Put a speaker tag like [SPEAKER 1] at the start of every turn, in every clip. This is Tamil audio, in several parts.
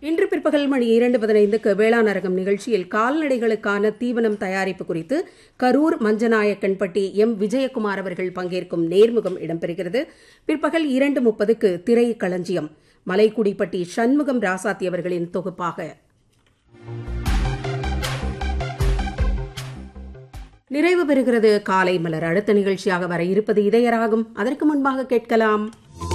[SPEAKER 1] இன்று பிற்பகல் மணி இரண்டு பதினைந்துக்கு வேளாண் அரங்கம் நிகழ்ச்சியில் கால்நடைகளுக்கான தீவனம் தயாரிப்பு குறித்து கரூர் மஞ்சநாயக்கன்பட்டி எம் விஜயகுமார் அவர்கள் பங்கேற்கும் நேர்முகம் இடம்பெறுகிறது பிற்பகல் இரண்டு முப்பதுக்கு திரை களஞ்சியம் மலைக்குடிப்பட்டி சண்முகம் ராசாத்தி அவர்களின் தொகுப்பாக நிறைவு பெறுகிறது காலை மலர் அடுத்த நிகழ்ச்சியாக வர இருப்பது இதயராகும் அதற்கு முன்பாக கேட்கலாம்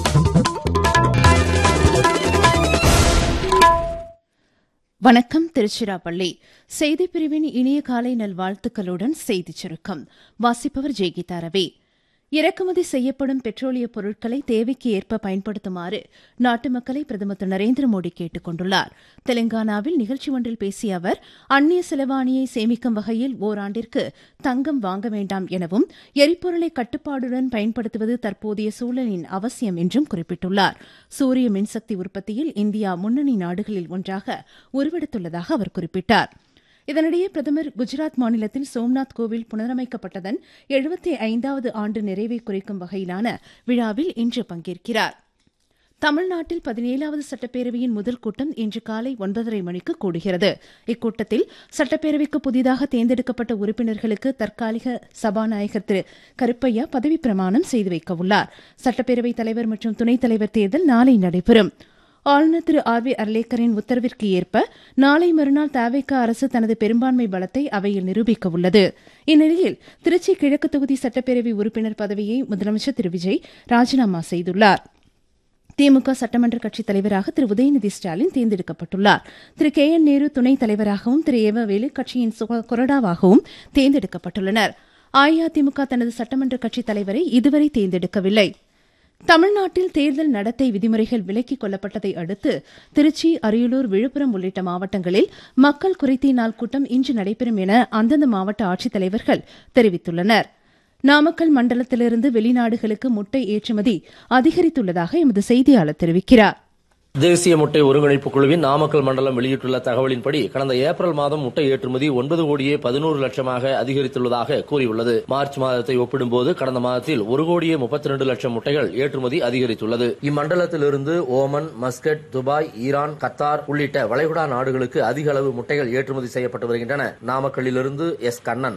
[SPEAKER 2] வணக்கம் திருச்சிராப்பள்ளி செய்திப் பிரிவின் இனிய காலை நல்வாழ்த்துக்களுடன் செய்திச் சுருக்கம் வாசிப்பவர் ஜெய்கீதா ரவி இறக்குமதி செய்யப்படும் பெட்ரோலிய பொருட்களை தேவைக்கு ஏற்ப பயன்படுத்துமாறு நாட்டு மக்களை பிரதமர் திரு நரேந்திர மோடி கேட்டுக் கொண்டுள்ளார் தெலங்கானாவில் நிகழ்ச்சி ஒன்றில் பேசிய அவர் அந்நிய செலவாணியை சேமிக்கும் வகையில் ஓராண்டிற்கு தங்கம் வாங்க வேண்டாம் எனவும் எரிபொருளை கட்டுப்பாடுடன் பயன்படுத்துவது தற்போதைய சூழலின் அவசியம் என்றும் குறிப்பிட்டுள்ளார் சூரிய மின்சக்தி உற்பத்தியில் இந்தியா முன்னணி நாடுகளில் ஒன்றாக உருவெடுத்துள்ளதாக அவர் குறிப்பிட்டார் இதனிடையே பிரதமர் குஜராத் மாநிலத்தில் சோம்நாத் கோவில் புனரமைக்கப்பட்டதன் எழுபத்தி ஐந்தாவது ஆண்டு நிறைவை குறிக்கும் வகையிலான விழாவில் இன்று பங்கேற்கிறார் தமிழ்நாட்டில் பதினேழாவது சட்டப்பேரவையின் முதல் கூட்டம் இன்று காலை ஒன்பதரை மணிக்கு கூடுகிறது இக்கூட்டத்தில் சட்டப்பேரவைக்கு புதிதாக தேர்ந்தெடுக்கப்பட்ட உறுப்பினர்களுக்கு தற்காலிக சபாநாயகர் திரு கருப்பையா பதவிப் பிரமாணம் செய்து வைக்கவுள்ளார் சட்டப்பேரவைத் தலைவர் மற்றும் துணைத் தலைவர் தேர்தல் நாளை நடைபெறும் ஆளுநர் திரு ஆர் வி அர்லேக்கரின் உத்தரவிற்கு ஏற்ப நாளை மறுநாள் தாவேக அரசு தனது பெரும்பான்மை பலத்தை அவையில் நிரூபிக்க உள்ளது இந்நிலையில் திருச்சி கிழக்கு தொகுதி சட்டப்பேரவை உறுப்பினர் பதவியை முதலமைச்சர் திரு விஜய் ராஜினாமா செய்துள்ளார் திமுக சட்டமன்ற கட்சித் தலைவராக திரு உதயநிதி ஸ்டாலின் தேர்ந்தெடுக்கப்பட்டுள்ளார் திரு கே என் நேரு துணைத் தலைவராகவும் திரு ஏவவேலு கட்சியின் கொறடாவாகவும் தேர்ந்தெடுக்கப்பட்டுள்ளனர் அஇஅதிமுக தனது சட்டமன்ற கட்சித் தலைவரை இதுவரை தேர்ந்தெடுக்கவில்லை தமிழ்நாட்டில் தேர்தல் நடத்தை விதிமுறைகள் விலக்கிக் கொள்ளப்பட்டதை அடுத்து திருச்சி அரியலூர் விழுப்புரம் உள்ளிட்ட மாவட்டங்களில் மக்கள் குறைத்தீர் நாள் கூட்டம் இன்று நடைபெறும் என அந்தந்த மாவட்ட ஆட்சித்தலைவர்கள் தெரிவித்துள்ளனர் நாமக்கல் மண்டலத்திலிருந்து வெளிநாடுகளுக்கு முட்டை ஏற்றுமதி அதிகரித்துள்ளதாக எமது செய்தியாளர் தெரிவிக்கிறார்
[SPEAKER 3] தேசிய முட்டை ஒருங்கிணைப்பு குழுவின் நாமக்கல் மண்டலம் வெளியிட்டுள்ள தகவலின்படி கடந்த ஏப்ரல் மாதம் முட்டை ஏற்றுமதி ஒன்பது கோடியே பதினோரு லட்சமாக அதிகரித்துள்ளதாக கூறியுள்ளது மார்ச் மாதத்தை ஒப்பிடும்போது கடந்த மாதத்தில் ஒரு கோடியே முப்பத்தி ரெண்டு லட்சம் முட்டைகள் ஏற்றுமதி அதிகரித்துள்ளது இம்மண்டலத்திலிருந்து Oman Muscat Dubai Iran Qatar உள்ளிட்ட வளைகுடா நாடுகளுக்கு அதிக அளவு முட்டைகள் ஏற்றுமதி செய்யப்பட்டு வருகின்றன நாமக்கல்லிலிருந்து எஸ் கண்ணன்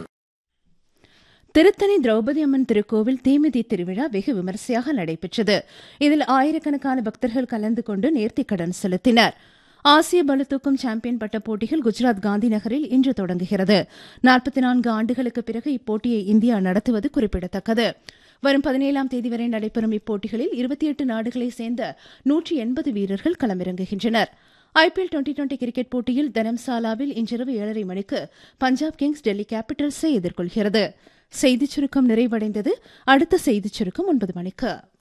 [SPEAKER 2] திருத்தணி திரௌபதி அம்மன் திருக்கோவில் தீமிதி திருவிழா வெகு விமரிசையாக நடைபெற்றது இதில் ஆயிரக்கணக்கான பக்தர்கள் கலந்து கொண்டு நேர்த்திக்கடன் செலுத்தினர் ஆசிய பளுதூக்கும் சாம்பியன் பட்ட போட்டிகள் குஜராத் காந்தி நகரில் இன்று தொடங்குகிறது நாற்பத்தி நான்கு ஆண்டுகளுக்கு பிறகு இப்போட்டியை இந்தியா நடத்துவது குறிப்பிடத்தக்கது வரும் பதினேழாம் தேதி வரை நடைபெறும் இப்போட்டிகளில் இருபத்தி எட்டு நாடுகளைச் சேர்ந்த நூற்றி எண்பது வீரர்கள் களமிறங்குகின்றனர் ஐபிஎல் டுவெண்டி டுவெண்டி கிரிக்கெட் போட்டியில் தரம்சாலாவில் இன்றிரவு ஏழரை மணிக்கு பஞ்சாப் கிங்ஸ் டெல்லி கேபிட்டல்ஸை எதிர்கொள்கிறது செய்திச் சுருக்கம் நிறைவடைந்தது அடுத்த செய்திச் சுருக்கம் ஒன்பது மணிக்கு